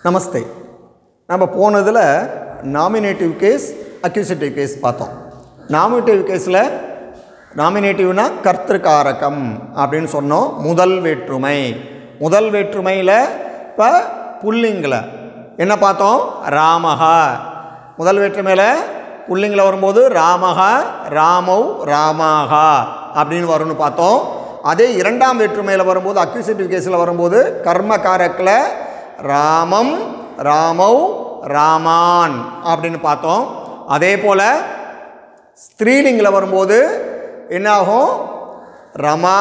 நமஸ்தே நம்ம போனதில் nominative case accusative case பார்த்தோம் நாமினேட்டிவ் கேஸில் நாமினேட்டிவ்னா கர்த்திருக்காரகம் அப்படின்னு சொன்னோம் முதல் வேற்றுமை முதல் வேற்றுமையில் இப்போ புல்லிங்கில் என்ன பார்த்தோம் ராமஹா முதல் வேற்றுமையில் புல்லிங்கில் வரும்போது ராமஹா ராமவ் ராமாகா அப்படின்னு வரும்னு பார்த்தோம் அதே இரண்டாம் வேற்றுமையில் வரும்போது அக்யூசிட்டிவ் கேஸில் வரும்போது கர்மகாரக்கில் ராமம் ராமவ் ராமான் அப்படின்னு பார்த்தோம் அதே போல் ஸ்திரீலிங்கில் வரும்போது என்னாகும் ரமா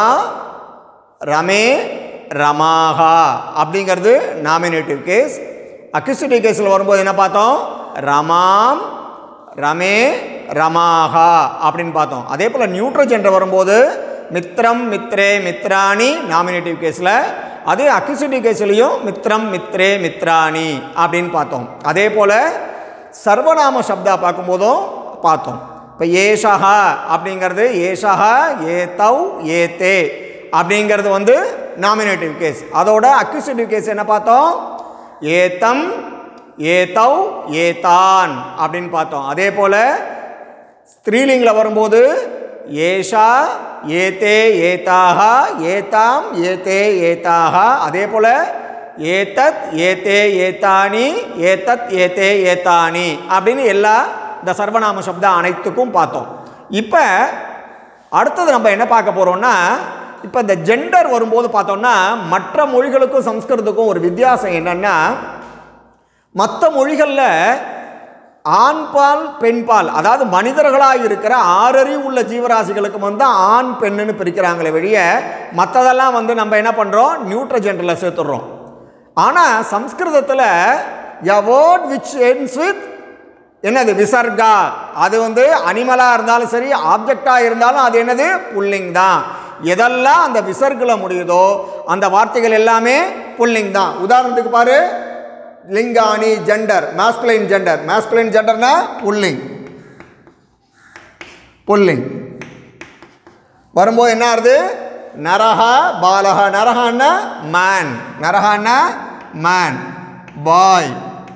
ரமே ரமாகா அப்படிங்கிறது நாமினேட்டிவ் கேஸ் அக்யூசிட்டிவ் கேஸில் வரும்போது என்ன பார்த்தோம் ரமாம் ரமே ரமாகா அப்படின்னு பார்த்தோம் அதே போல் நியூட்ரோஜென்டர் வரும்போது மித்ரம் மித்ரே மித்ராணி நாமினேட்டிவ் கேஸில் அதே அக்யூசிட்டிவ் கேஸ்லேயும் மித்ரம் மித்ரே மித்ராணி அப்படின்னு பார்த்தோம் அதே போல் சர்வநாம சப்தா பார்க்கும்போதும் பார்த்தோம் இப்போ ஏஷஹா அப்படிங்கிறது ஏஷஹா ஏதவ் ஏதே அப்படிங்கிறது வந்து நாமினேட்டிவ் கேஸ் அதோட அக்யூசிட்டிவ் கேஸ் என்ன பார்த்தோம் ஏத்தம் ஏதவ் ஏதான் அப்படின்னு பார்த்தோம் அதே போல் ஸ்திரீலிங்கில் வரும்போது ஏஷா ஏதே ஏதாக ஏதாம் ஏதே ஏதாக அதே போல் ஏதத் ஏதே ஏதானி ஏதத் ஏதே ஏதானி அப்படின்னு எல்லா இந்த சர்வநாம சப்தம் அனைத்துக்கும் பார்த்தோம் இப்போ அடுத்தது நம்ம என்ன பார்க்க போகிறோம்னா இப்போ இந்த ஜெண்டர் வரும்போது பார்த்தோம்னா மற்ற மொழிகளுக்கும் சம்ஸ்கிருதத்துக்கும் ஒரு வித்தியாசம் என்னென்னா மற்ற மொழிகளில் ஆண்பால் பெண்பால் அதாவது மனிதர்களாக இருக்கிற ஆறறிவு உள்ள ஜீவராசிகளுக்கு வந்து ஆண் பெண்ணுன்னு பிரிக்கிறாங்களே வெளிய மற்றதெல்லாம் வந்து நம்ம என்ன பண்ணுறோம் நியூட்ரஜென்டரில் சேர்த்துடுறோம் ஆனால் சம்ஸ்கிருதத்தில் a word which ends with என்னது விசர்கா அது வந்து அனிமலாக இருந்தாலும் சரி ஆப்ஜெக்டாக இருந்தாலும் அது என்னது புல்லிங் தான் எதெல்லாம் அந்த விசர்கில் முடியுதோ அந்த வார்த்தைகள் எல்லாமே புல்லிங் தான் உதாரணத்துக்கு பாரு லிங்கானி ஜெண்டர் மாஸ்குலைன் ஜெண்டர் மாஸ்குலைன் ஜெண்டர்னா புல்லிங் புல்லிங் வரும்போது என்ன ஆகுது நரஹா பாலஹா நரஹான்னா மேன் நரஹான்னா மேன் பாய்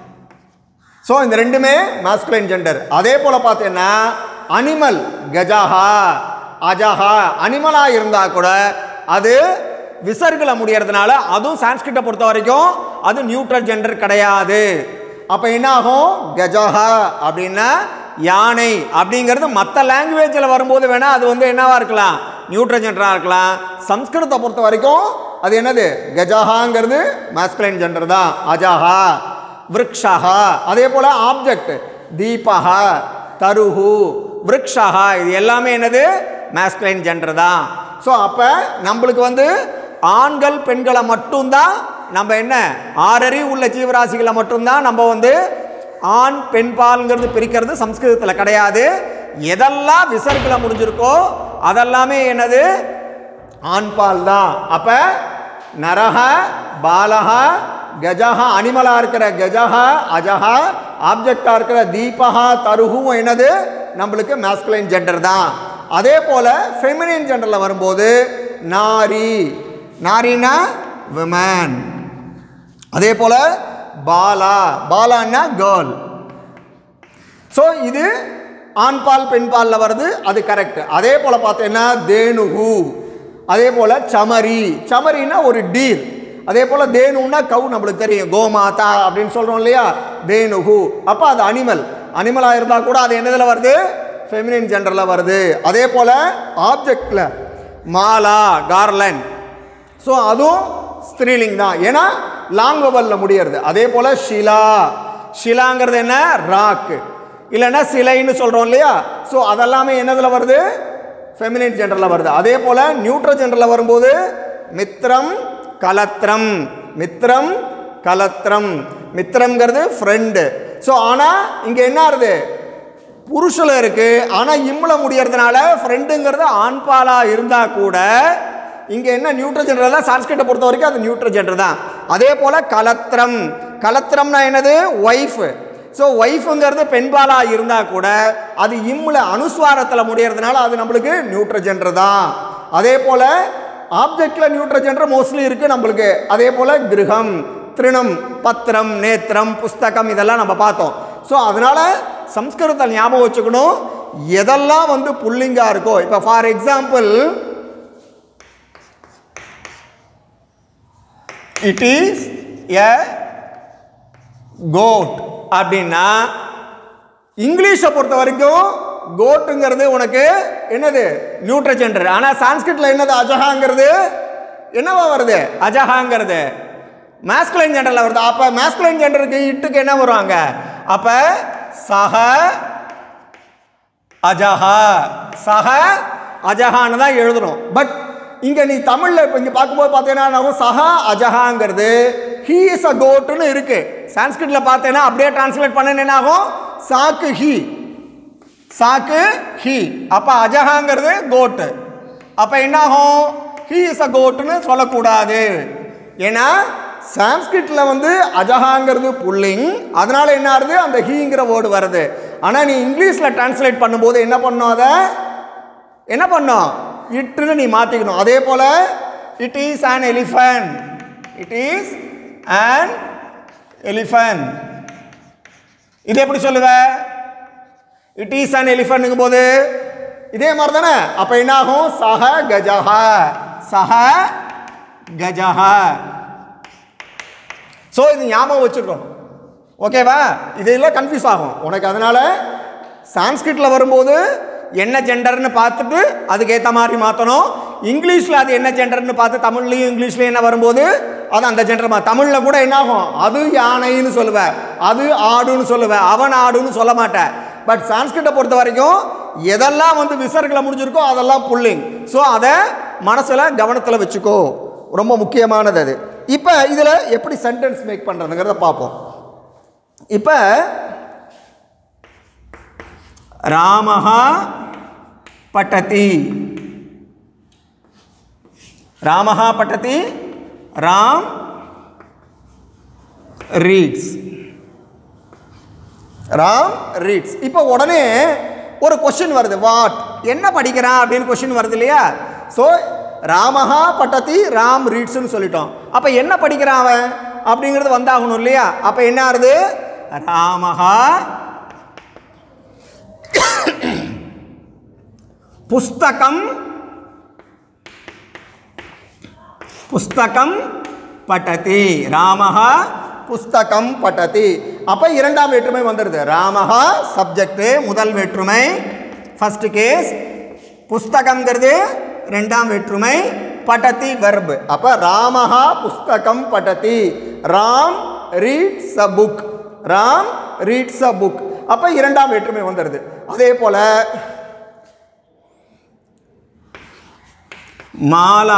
ஸோ இந்த ரெண்டுமே மாஸ்குலைன் ஜெண்டர் அதே போல் பார்த்தீங்கன்னா அனிமல் கஜாஹா அஜஹா அனிமலாக இருந்தால் கூட அது விசர்களை முடியறதுனால அதுவும் சான்ஸ்கிரிட்டை பொறுத்த வரைக்கும் அது நியூட்ரல் ஜெண்டர் கிடையாது அப்போ என்ன ஆகும் கஜஹா அப்படின்னா யானை அப்படிங்கிறது மற்ற லாங்குவேஜில் வரும்போது வேணால் அது வந்து என்னவா இருக்கலாம் நியூட்ரல் ஜெண்டராக இருக்கலாம் சம்ஸ்கிருதத்தை பொறுத்த வரைக்கும் அது என்னது கஜஹாங்கிறது மாஸ்குலைன் ஜெண்டர் தான் அஜஹா விரக்ஷா அதே போல் ஆப்ஜெக்ட் தீபகா தருஹு விரக்ஷா இது எல்லாமே என்னது மேஸ்குலைன் ஜெண்டர் தான் ஸோ அப்போ நம்மளுக்கு வந்து ஆண்கள் பெண்களை மட்டும்தான் நம்ம என்ன ஆறறிவு உள்ள ஜீவராசிகளை மட்டும்தான் நம்ம வந்து ஆண் பெண் பால்ங்கிறது பிரிக்கிறது சம்ஸ்கிருதத்தில் கிடையாது எதெல்லாம் விசர்களை முடிஞ்சிருக்கோ அதெல்லாமே என்னது ஆண் பால் தான் அப்போ நரஹ பாலஹா கஜஹா அனிமலாக இருக்கிற கஜஹா அஜஹா ஆப்ஜெக்டாக இருக்கிற தீபகா தருகும் என்னது நம்மளுக்கு மேஸ்குலைன் ஜெண்டர் தான் அதே போல் ஃபெமினின் ஜெண்டரில் வரும்போது நாரி நாரினா விமன் அதே போல் பாலா பாலான்னா கேர்ள் ஸோ இது ஆண்பால் பெண்பாலில் வருது அது கரெக்ட் அதே போல் பார்த்தீங்கன்னா தேனுகு அதே போல் சமரி சமரின்னா ஒரு டீர் அதே போல் தேனுன்னா கவு நம்மளுக்கு தெரியும் கோமாதா அப்படின்னு சொல்கிறோம் இல்லையா தேனுகு அப்போ அது அனிமல் அனிமலாக இருந்தால் கூட அது என்னதில் வருது ஃபெமினின் ஜெண்டரில் வருது அதே போல் ஆப்ஜெக்டில் மாலா கார்லன் ஸோ அதுவும் ஸ்திரீலிங் தான் ஏன்னா லாங் வவலில் முடியறது அதே போல் ஷிலா ஷிலாங்கிறது என்ன ராக்கு இல்லைன்னா சிலைன்னு சொல்கிறோம் இல்லையா ஸோ அதெல்லாமே என்னதில் வருது ஃபெமினின் ஜெண்டரில் வருது அதே போல் நியூட்ரோ ஜெண்டரில் வரும்போது மித்ரம் கலத்திரம் மித்ரம் கலத்திரம் மித்திரம்ங்கிறது ஃப்ரெண்டு ஸோ ஆனால் இங்கே என்ன ஆகுது புருஷில் இருக்குது ஆனால் இம்மில் முடியறதுனால ஃப்ரெண்டுங்கிறது ஆண்பாலாக இருந்தால் கூட இங்கே என்ன நியூட்ரல் ஜெண்டர் தான் சான்ஸ்கிரிட்டை பொறுத்த வரைக்கும் அது நியூட்ரல் ஜெண்டர் தான் அதே போல் கலத்திரம் கலத்திரம்னா என்னது ஒய்ஃபு ஸோ ஒய்ஃபுங்கிறது பெண்பாலாக இருந்தால் கூட அது இம்மில் அனுஸ்வாரத்தில் முடியறதுனால அது நம்மளுக்கு நியூட்ரல் ஜெண்டர் தான் அதே போல் ஆப்ஜெக்டில் நியூட்ரல் ஜெண்டர் மோஸ்ட்லி இருக்குது நம்மளுக்கு அதே போல் கிரகம் திருணம் பத்திரம் நேத்திரம் புஸ்தகம் இதெல்லாம் நம்ம பார்த்தோம் ஸோ அதனால சம்ஸ்கிருதத்தை ஞாபகம் வச்சுக்கணும் எதெல்லாம் வந்து புல்லிங்கா இருக்கோ இப்போ for example it is a goat அப்படின்னா இங்கிலீஷை பொறுத்த வரைக்கும் கோட்டுங்கிறது உனக்கு என்னது நியூட்ரஜெண்டர் ஆனால் சான்ஸ்கிரிட்ல என்னது அஜஹாங்கிறது என்னவா வருது அஜஹாங்கிறது மேஸ்குலைன் ஜெண்டரில் வருது அப்போ மேஸ்குலைன் ஜெண்டருக்கு இட்டுக்கு என்ன வருவாங்க அப்போ சஹ அஜஹா சஹ அஜஹான்னு தான் எழுதணும் பட் இங்கே நீ தமிழில் இப்போ இங்கே பார்க்கும்போது பார்த்தீங்கன்னா நம்ம சஹா அஜஹாங்கிறது ஹீ இஸ் அ கோட்டுன்னு இருக்கு சான்ஸ்கிரிட்ல பார்த்தேன்னா அப்படியே டிரான்ஸ்லேட் பண்ண என்ன ஆகும் சாக்கு ஹீ சாக்கு ஹீ அப்போ அஜஹாங்கிறது கோட்டு அப்போ என்னாகும் ஹீ இஸ் அ கோட்டுன்னு சொல்லக்கூடாது ஏன்னா சான்ஸ்கிரிட்ல வந்து அஜஹாங்கிறது புல்லிங் அதனால என்ன ஆகுது அந்த ஹீங்கிற வேர்டு வருது ஆனால் நீ இங்கிலீஷில் டிரான்ஸ்லேட் பண்ணும்போது என்ன பண்ணும் அதை என்ன பண்ணும் இட்டுன்னு நீ மாற்றிக்கணும் அதே போல் it is an elephant it is an elephant இது எப்படி சொல்லுவ இட் இஸ் an elephantங்கும் போது இதே மாதிரி தானே அப்போ என்ன ஆகும் சஹ கஜஹ சஹ கஜஹ ஸோ இது ஞாபகம் வச்சுக்கணும் ஓகேவா இதெல்லாம் கன்ஃபியூஸ் ஆகும் உனக்கு அதனால சான்ஸ்கிரிட்ல வரும்போது என்ன ஜெண்டர்னு பார்த்துட்டு அதுக்கேற்ற மாதிரி மாற்றணும் இங்கிலீஷில் அது என்ன ஜெண்டர்னு பார்த்து தமிழ்லையும் இங்கிலீஷ்லையும் என்ன வரும்போது அது அந்த ஜெண்டர் மா தமிழில் கூட என்ன ஆகும் அது யானைன்னு சொல்லுவேன் அது ஆடுன்னு சொல்லுவேன் அவன் ஆடுன்னு சொல்ல மாட்டேன் பட் சான்ஸ்கிரிட்டை பொறுத்த வரைக்கும் எதெல்லாம் வந்து விசர்களை முடிஞ்சிருக்கோ அதெல்லாம் புல்லிங் ஸோ அதை மனசில் கவனத்தில் வச்சுக்கோ ரொம்ப முக்கியமானது அது இப்போ இதில் எப்படி சென்டென்ஸ் மேக் பண்ணுறதுங்கிறத பார்ப்போம் இப்போ ராமஹா பட்டதி ராமஹா பட்டதி ராம் ரீட்ஸ் ராம் ரீட்ஸ் இப்போ உடனே ஒரு கொஸ்டின் வருது வாட் என்ன படிக்கிறான் அப்படின்னு கொஸ்டின் வருது இல்லையா ஸோ ராமஹா பட்டதி ராம் ரீட்ஸ்னு சொல்லிட்டோம் அப்போ என்ன படிக்கிறான் அவன் அப்படிங்கிறது வந்தாகணும் இல்லையா அப்போ என்ன ஆகுது ராமஹா புஸ்தகம் புஸ்தகம் பட்டதி ராமஹா புஸ்தகம் பட்டதி அப்போ இரண்டாம் வேற்றுமை வந்துடுது ராமஹா சப்ஜெக்ட் முதல் வேற்றுமை ஃபர்ஸ்ட் கேஸ் புஸ்தகம்ங்கிறது ரெண்டாம் வேற்றுமை பட்டதி வெர்ப் அப்போ ராமஹா புஸ்தகம் பட்டதி Ram reads a book Ram reads a book அப்போ இரண்டாம் வேற்றுமை வந்துடுது அதே போல மாலா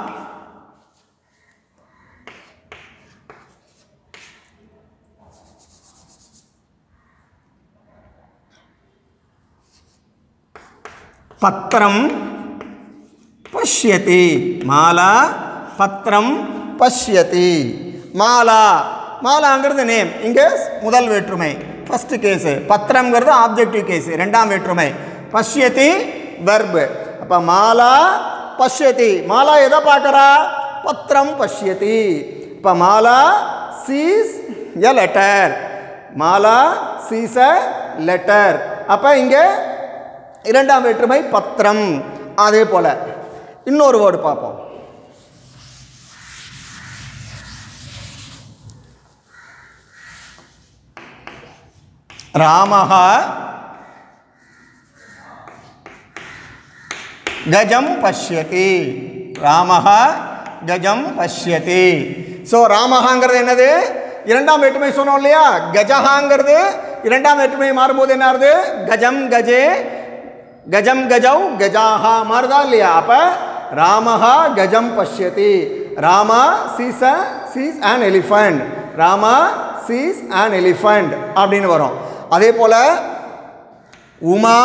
பத்திரம் பஷ்யதி மாலா பத்திரம் பஷ்யதி மாலா மாலாங்கிறது நேம் இங்கே முதல் வேற்றுமை ஃபர்ஸ்ட் கேஸு பத்திரம்ங்கிறது ஆப்ஜெக்டிவ் கேஸு ரெண்டாம் வேற்றுமை பஷ்யதி வெர்பு அப்போ மாலா பஷ்யதி மாலா எதை பார்க்குறா பத்திரம் பஷ்யதி இப்போ Mala sees a letter Mala sees a letter அப்போ இங்கே இரண்டாம் வேற்றுமை பத்திரம் அதே போல் இன்னொரு வேர்டு பார்ப்போம் ராமஹா கஜம் பஷ்யதி ராமஹா கஜம் பஷ்யதி ஸோ ராமஹாங்கிறது என்னது இரண்டாம் வேற்றுமை சொன்னோம் இல்லையா கஜஹாங்கிறது இரண்டாம் வேற்றுமை மாறும்போது என்ன ஆகுது கஜம் கஜே கஜம் கஜௌ கஜாஹா மாறுதா இல்லையா அப்போ ராமஹா கஜம் பஷ்யதி Rama sees a sees an elephant Rama sees an elephant அப்படின்னு வரும் அதே போல் உமா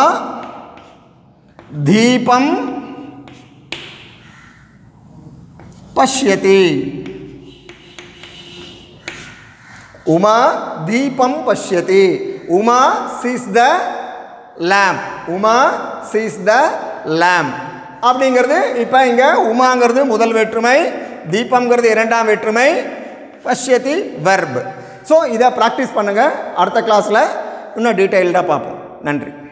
தீபம் பஷ்யதி உமா தீபம் பஷ்யதி Uma sees the lamp Uma sees the lamp அப்படிங்கிறது இப்போ இங்கே உமாங்கிறது முதல் வேற்றுமை தீபம்ங்கிறது இரண்டாம் வேற்றுமை பஷ்யதி வெர்ப் ஸோ இதை ப்ராக்டிஸ் பண்ணுங்கள் அடுத்த கிளாஸில் இன்னும் டீட்டெயில்டாக பார்ப்போம் நன்றி